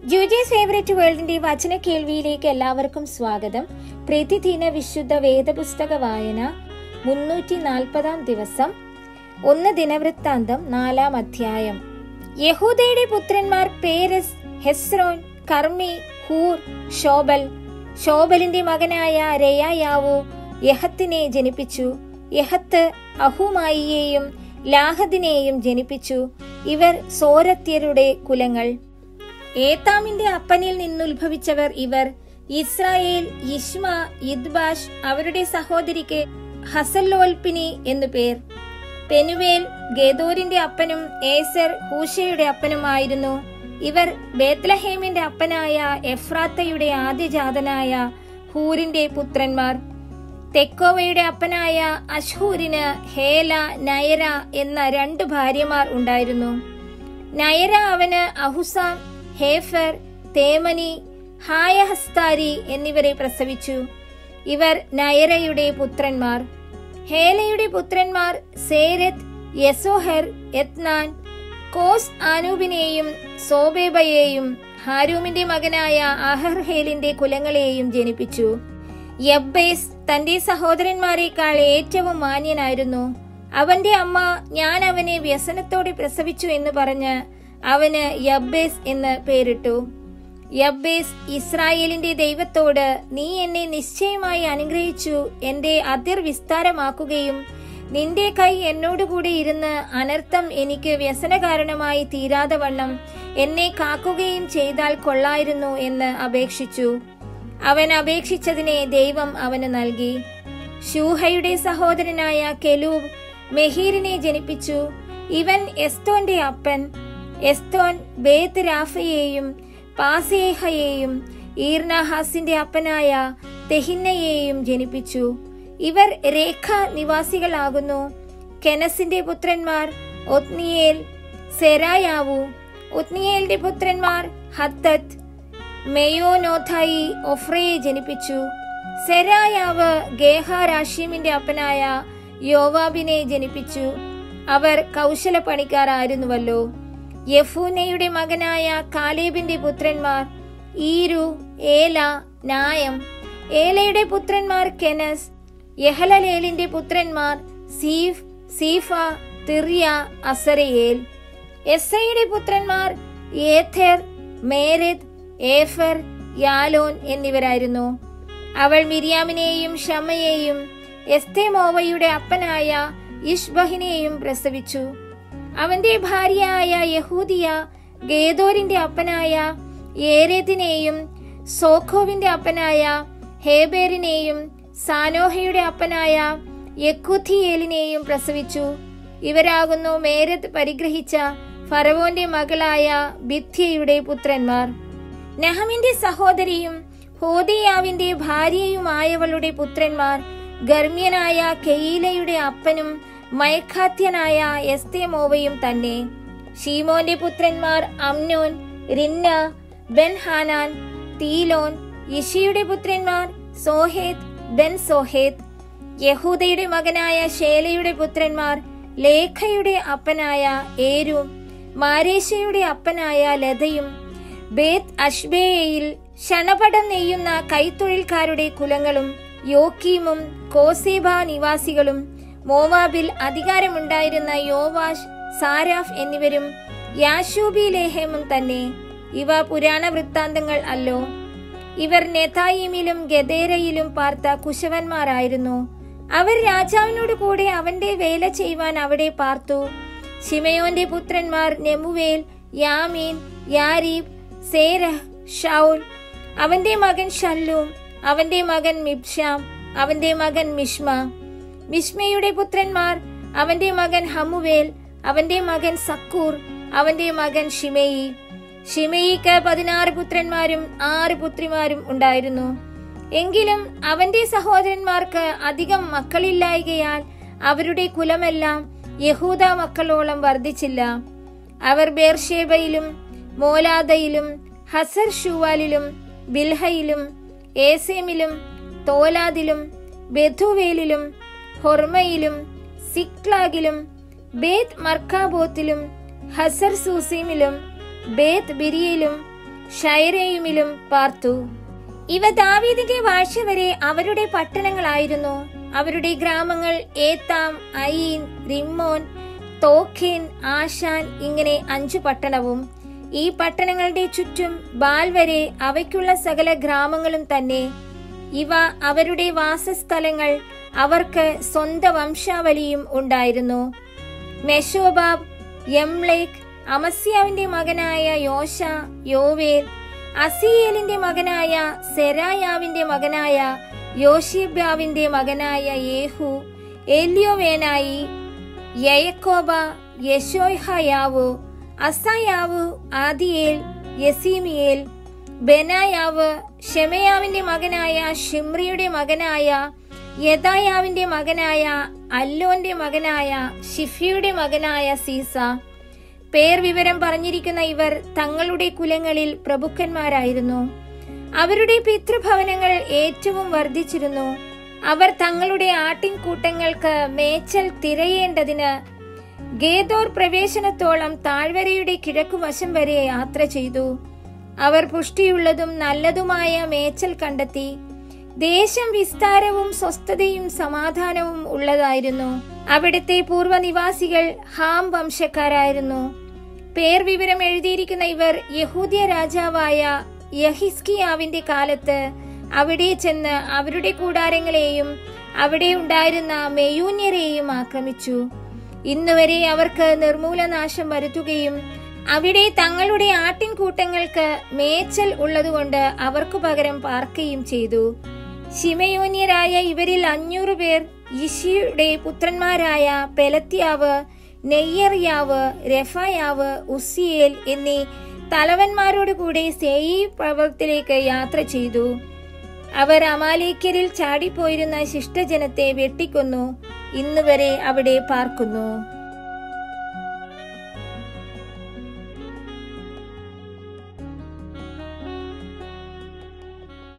ജൂജേസ് favourite വേൾഡിന്റെ വചന കേൾവിയിലേക്ക് എല്ലാവർക്കും സ്വാഗതം പ്രതിദിന വിശുദ്ധ വേദപുസ്തക വായന മുന്നൂറ്റി നാൽപ്പതാം ദിവസം ഒന്ന് ദിനവൃത്താന്തം നാലാം അധ്യായം യഹൂദയുടെ പുത്രന്മാർ പേരസ് ഹെസ്രോൻ കർമ്മി ഹൂർ ഷോബൽ ഷോബലിന്റെ മകനായ രയായാവു യഹത്തിനെ ജനിപ്പിച്ചു യഹത്ത് അഹുമായിയെയും ലാഹദിനെയും ജനിപ്പിച്ചു ഇവർ സോരത്യരുടെ കുലങ്ങൾ ഏത്താമിന്റെ അപ്പനിൽ നിന്നുത്ഭവിച്ചവർ ഇവർ ഇസ്രായേൽ ഇഷ്മ ഇദ്ബാഷ് അവരുടെ സഹോദരിക്ക് ഹസല്ലോൽപിനി എന്നു പേർ പെനുവേൽ ഗേദോരിന്റെ അപ്പനും ഏസർ ഹൂഷയുടെ അപ്പനുമായിരുന്നു ഇവർ ബേത്ലഹേമിന്റെ അപ്പനായ എഫ്രാത്തയുടെ ആദ്യജാതനായ ഹൂരിന്റെ പുത്രന്മാർ തെക്കോവയുടെ അപ്പനായ അഷ്ഹൂരിന് ഹേല നയര എന്ന രണ്ടു ഭാര്യമാർ ഉണ്ടായിരുന്നു നയര അവന് അഹുസാം ഹേഫർ തേമനി ഹായഹസ്താരി എന്നിവരെ പ്രസവിച്ചു ഇവർ നയരയുടെ പുത്രന്മാർ ഹേലയുടെ പുത്രന്മാർ സേരത്ത് യസോഹർ എത്നാൻ കോസ് ആനൂബിനെയും സോബേബയെയും ഹാരൂമിന്റെ മകനായ അഹർഹേലിന്റെ കുലങ്ങളെയും ജനിപ്പിച്ചു യബ്ബേസ് തന്റെ സഹോദരന്മാരെക്കാൾ ഏറ്റവും മാന്യനായിരുന്നു അവന്റെ അമ്മ ഞാൻ അവനെ വ്യസനത്തോടെ പ്രസവിച്ചു എന്ന് പറഞ്ഞ് അവന് യബ്ബേസ് എന്ന് പേരിട്ടു യബ്ബേസ് ഇസ്രായേലിന്റെ ദൈവത്തോട് നീ എന്നെ നിശ്ചയമായി അനുഗ്രഹിച്ചു എന്റെ അതിർ വിസ്താരമാക്കുകയും നിന്റെ കൈ എന്നോടുകൂടി ഇരുന്ന് അനർത്ഥം എനിക്ക് വ്യസന കാരണമായി തീരാതെ വണ്ണം എന്നെ കാക്കുകയും ചെയ്താൽ കൊള്ളായിരുന്നു എന്ന് അപേക്ഷിച്ചു അവൻ അപേക്ഷിച്ചതിനെ ദൈവം അവന് നൽകി ഷൂഹയുടെ സഹോദരനായ കെലൂബ് മെഹീറിനെ ജനിപ്പിച്ചു ഇവൻ എസ്തോന്റെ അപ്പൻ എസ്തോൻ ബേത്ത് രാഫയെയും പാസേഹയെയും ഈർനാഹാസിന്റെ അപ്പനായ തെഹിന്നയെയും ജനിപ്പിച്ചു ഇവർ രേഖ നിവാസികളാകുന്നു കെനസിന്റെ പുത്രന്മാർ ഒത്നിയേൽ സെരായാവു ഒത്നിയേലിന്റെ പുത്രന്മാർ ഹത്തത്ത് മെയോനോഥായി ഒഫ്രയെ ജനിപ്പിച്ചു സെരായാവ് ഗേഹാരാഷ്യമീന്റെ അപ്പനായ യോവാബിനെ ജനിപ്പിച്ചു അവർ കൗശല പണിക്കാരായിരുന്നുവല്ലോ യഫൂനയുടെ മകനായ കാലേബിന്റെ പുത്രന്മാർ ഈരു ഏല നായം ഏലയുടെ പുത്രന്മാർ കെനസ് യഹലലേലിന്റെ പുത്രന്മാർ സീഫ് സീഫ തിറിയ അസരയേൽ എസ്സയുടെ പുത്രന്മാർ ഏഥർ മേരത് ഏഫർ യാലോൻ എന്നിവരായിരുന്നു അവൾ മിരിയാമിനെയും ഷമയെയും എസ്തേമോവയുടെ അപ്പനായ ഇഷ്ബഹിനെയും പ്രസവിച്ചു അവന്റെ ഭാര്യയായ യഹൂദിയ ഗേദോരിന്റെ അപ്പനായ ഏരേദിനെയും സോഖോവിന്റെ അപ്പനായ ഹേബേറിനെയും സാനോഹയുടെ അപ്പനായ യക്കുഥിയേലിനെയും പ്രസവിച്ചു ഇവരാകുന്നു മേരത്ത് പരിഗ്രഹിച്ച ഫറവോന്റെ മകളായ ബിഥ്യയുടെ പുത്രന്മാർ നെഹമിന്റെ സഹോദരിയും ഹോദിയാവിന്റെ ഭാര്യയുമായവളുടെ പുത്രന്മാർ ഗർമ്മ്യനായ കെയിലയുടെ അപ്പനും മയഖാത്യനായ എസ്തേമോവയും തന്നെ ഷീമോന്റെ പുത്രന്മാർ അമ്നോൻ റിന്ന ബെൻ ഹാനാൻ തീലോൻ യിഷിയുടെ പുത്രന്മാർ സോഹേത് ബെൻ സോഹേത് യഹൂദയുടെ മകനായ ഷേലയുടെ പുത്രന്മാർ ലേഖയുടെ അപ്പനായ ഏരും മാരേശയുടെ അപ്പനായ ലതയും ബേത് അഷ്ബേയയിൽ ക്ഷണപടം നെയ്യുന്ന കൈത്തൊഴിൽക്കാരുടെ കുലങ്ങളും യോക്കീമും കോസേബ നിവാസികളും മോവാബിൽ അധികാരമുണ്ടായിരുന്ന യോവാഷ് സാരാഫ് എന്നിവരും യാശൂബി ലേഹേമും തന്നെ ഇവ പുരാണ വൃത്താന്തങ്ങൾ അല്ലോ ഇവർ നെതായിമിലും ഗദേരയിലും പാർത്ത കുശവന്മാരായിരുന്നു അവർ രാജാവിനോട് കൂടെ അവന്റെ വേല ചെയ്യുവാൻ അവിടെ പാർത്തു ശിമയോന്റെ പുത്രന്മാർ നെമുവേൽ യാമീൻ യാരീബ് സേരഹ് ഷൗൽ അവന്റെ മകൻ ഷല്ലൂം അവന്റെ മകൻ മിബ്ഷാം അവന്റെ മകൻ മിഷ്മ മിഷ്മയുടെ പുത്രന്മാർ അവന്റെ മകൻ ഹമുവേൽ അവന്റെ മകൻ സക്കൂർ അവന്റെ മകൻ ഷിമയി ഷിമയിക്ക് പതിനാറ് പുത്രന്മാരും ആറ് പുത്രിമാരും ഉണ്ടായിരുന്നു എങ്കിലും അവന്റെ സഹോദരന്മാർക്ക് അധികം മക്കളില്ലായകയാൽ അവരുടെ കുലമെല്ലാം യഹൂദ മക്കളോളം വർദ്ധിച്ചില്ല അവർ ബേർഷേബയിലും മോലാദയിലും ഹസർ ഷൂവാലിലും ബിൽഹയിലും ഏസേമിലും തോലാദിലും ബെഥുവേലിലും ഹൊർമയിലും സിക്ലാഗിലും ബേത് മർക്കാബോത്തിലും ഹസർ സൂസീമിലും ബേത് ബിരിയിലും ഷൈരയുമിലും പാർത്തു ഇവ ദാവീദിന്റെ വാഴ്ച വരെ അവരുടെ പട്ടണങ്ങളായിരുന്നു അവരുടെ ഗ്രാമങ്ങൾ ഏത്താം അയീൻ റിമ്മോൻ തോഖേൻ ആശാൻ ഇങ്ങനെ അഞ്ചു പട്ടണവും ഈ പട്ടണങ്ങളുടെ ചുറ്റും ബാൽ വരെ അവയ്ക്കുള്ള സകല ഗ്രാമങ്ങളും തന്നെ ഇവ അവരുടെ വാസസ്ഥലങ്ങൾ അവർക്ക് സ്വന്തം വംശാവലിയും ഉണ്ടായിരുന്നു മെഷോബാബ് യംലേക്ക് അമസ്യാവിന്റെ മകനായ യോശ യോവേൽ അസിയേലിന്റെ മകനായ സെരായാവിന്റെ മകനായ യോഷിബ്യാവിന്റെ മകനായ യേഹു എല്യോവേനായി യയക്കോബ യശോയ്ഹയാവു അസായാവു ആദിയേൽ യസീമിയേൽ ബെനായാവ് ഷെമയാവിന്റെ മകനായ ഷിമ്രിയുടെ മകനായ യദായാവിന്റെ മകനായ അല്ലോന്റെ മകനായ ഷിഫിയുടെ മകനായ സീസ പേർ വിവരം പറഞ്ഞിരിക്കുന്ന ഇവർ തങ്ങളുടെ കുലങ്ങളിൽ പ്രഭുക്കന്മാരായിരുന്നു അവരുടെ പിതൃഭവനങ്ങൾ ഏറ്റവും വർദ്ധിച്ചിരുന്നു അവർ തങ്ങളുടെ ആട്ടിൻകൂട്ടങ്ങൾക്ക് മേച്ചൽ തിരയേണ്ടതിന് ഗേദോർ പ്രവേശനത്തോളം താഴ്വരയുടെ കിഴക്കുവശം വരെ യാത്ര ചെയ്തു അവർ പുഷ്ടിയുള്ളതും നല്ലതുമായ മേച്ചൽ കണ്ടെത്തി ദേശം വിസ്താരവും സ്വസ്ഥതയും സമാധാനവും ഉള്ളതായിരുന്നു അവിടുത്തെ പൂർവ്വനിവാസികൾ ഹാം വംശക്കാരായിരുന്നു പേർ വിവരം എഴുതിയിരിക്കുന്ന ഇവർ യഹൂദ്യ രാജാവായ യഹിസ്കിയാവിന്റെ കാലത്ത് അവിടെ ചെന്ന് അവരുടെ കൂടാരങ്ങളെയും അവിടെ ഉണ്ടായിരുന്ന മെയൂന്യരെയും ആക്രമിച്ചു ഇന്നുവരെ അവർക്ക് നിർമൂലനാശം വരുത്തുകയും അവിടെ തങ്ങളുടെ ആട്ടിൻകൂട്ടങ്ങൾക്ക് മേച്ചൽ ഉള്ളതുകൊണ്ട് അവർക്കു പകരം പാർക്കുകയും ചെയ്തു ശിമയോന്യരായ ഇവരിൽ അഞ്ഞൂറ് പേർ യിഷിയുടെ പുത്രന്മാരായ പെലത്യാവ് നെയ്യറിയാവ് രഫായാവ് ഉസിയേൽ എന്നീ തലവന്മാരോട് കൂടെ സേയി പർവ്വതത്തിലേക്ക് യാത്ര ചെയ്തു അവർ അമാലേക്യരിൽ ചാടിപ്പോയിരുന്ന ശിഷ്ടജനത്തെ വെട്ടിക്കൊന്നു ഇന്നുവരെ അവിടെ പാർക്കുന്നു